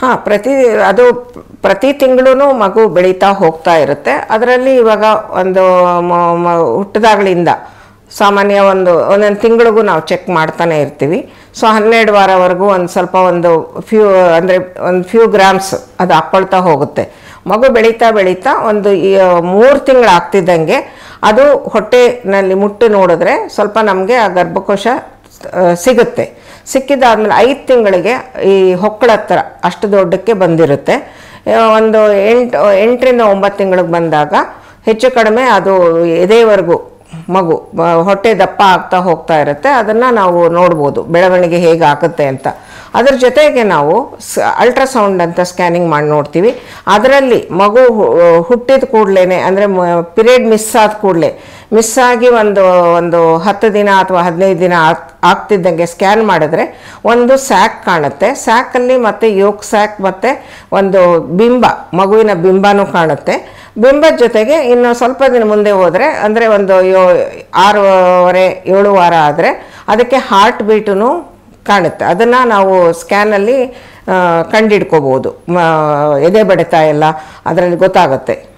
ಹಾಂ ಪ್ರತಿ ಅದು ಪ್ರತಿ ತಿಂಗಳೂ ಮಗು ಬೆಳೀತಾ ಹೋಗ್ತಾ ಇರುತ್ತೆ ಅದರಲ್ಲಿ ಇವಾಗ ಒಂದು ಮ- ಮ- ಹುಟ್ಟಿದಾಗಲಿಂದ ಸಾಮಾನ್ಯ ಒಂದು ಒಂದೊಂದು ತಿಂಗಳಿಗೂ ನಾವು ಚೆಕ್ ಮಾಡ್ತಾನೆ ಇರ್ತೀವಿ ಸೊ ಹನ್ನೆರಡು ವಾರವರೆಗೂ ಒಂದು ಸ್ವಲ್ಪ ಒಂದು ಫ್ಯೂ ಅಂದರೆ ಒಂದು ಫ್ಯೂ ಗ್ರಾಮ್ಸ್ ಅದು ಹಾಕ್ಕೊಳ್ತಾ ಹೋಗುತ್ತೆ ಮಗು ಬೆಳೀತಾ ಬೆಳೀತಾ ಒಂದು ಮೂರು ತಿಂಗಳು ಆಗ್ತಿದ್ದಂಗೆ ಅದು ಹೊಟ್ಟೆನಲ್ಲಿ ಮುಟ್ಟಿ ನೋಡಿದ್ರೆ ಸ್ವಲ್ಪ ನಮಗೆ ಆ ಗರ್ಭಕೋಶ ಆ, ಸಿಗುತ್ತೆ ಸಿಕ್ಕಿದಾದ್ಮೇಲೆ ಐದು ತಿಂಗಳಿಗೆ ಈ ಹೊಕ್ಕಳ ಹತ್ರ ಅಷ್ಟು ದೊಡ್ಡಕ್ಕೆ ಬಂದಿರುತ್ತೆ ಆ, ಒಂದು ಎಂಟು ಎಂಟರಿಂದ ಒಂಬತ್ತು ತಿಂಗಳಿಗೆ ಬಂದಾಗ ಹೆಚ್ಚು ಕಡಿಮೆ ಅದು ಎದೆವರೆಗೂ ಮಗು ಬ- ಹೊಟ್ಟೆ ದಪ್ಪ ಆಗ್ತಾ ಹೋಗ್ತಾ ಇರುತ್ತೆ ಅದನ್ನು ನಾವು ನೋಡ್ಬೋದು ಬೆಳವಣಿಗೆ ಹೇಗೆ ಆಗುತ್ತೆ ಅಂತ ಅದ್ರ ಜೊತೆಗೆ ನಾವು ಸ ಅಲ್ಟ್ರಾಸೌಂಡ್ ಅಂತ ಸ್ಕ್ಯಾನಿಂಗ್ ಮಾಡಿ ನೋಡ್ತೀವಿ ಅದರಲ್ಲಿ ಮಗು ಹು- ಹುಟ್ಟಿದ ಕೂಡಲೇ ಅಂದರೆ ಪಿರಿಯಡ್ ಮಿಸ್ ಆದ ಕೂಡಲೇ ಮಿಸ್ ಆಗಿ ಒಂದು ಒಂದು ಹತ್ತು ದಿನ ಅಥವಾ ಹದಿನೈದು ದಿನ ಆಗ್- ಆಗ್ತಿದ್ದಂಗೆ ಸ್ಕ್ಯಾನ್ ಮಾಡಿದ್ರೆ ಒಂದು ಸ್ಯಾಕ್ ಕಾಣುತ್ತೆ ಸ್ಯಾಕಲ್ಲಿ ಮತ್ತು ಯೋಕ್ ಸ್ಯಾಕ್ ಮತ್ತು ಒಂದು ಬಿಂಬ ಮಗುವಿನ ಬಿಂಬನೂ ಕಾಣುತ್ತೆ ಬಿಂಬದ ಜೊತೆಗೆ ಇನ್ನು ಸ್ವಲ್ಪ ದಿನ ಮುಂದೆ ಹೋದರೆ ಅಂದರೆ ಒಂದು ಯೋ ಆರೂವರೆ ಏಳು ವಾರ ಆದರೆ ಅದಕ್ಕೆ ಹಾರ್ಟ್ ಬೀಟೂ ಕಾಣುತ್ತೆ ಅದನ್ನು ನಾವು ಸ್ಕ್ಯಾನಲ್ಲಿ ಕಂಡಿಡ್ಕೋಬೋದು ಮ ಎದೆ ಬಡಿತ ಎಲ್ಲ ಅದರಲ್ಲಿ ಗೊತ್ತಾಗುತ್ತೆ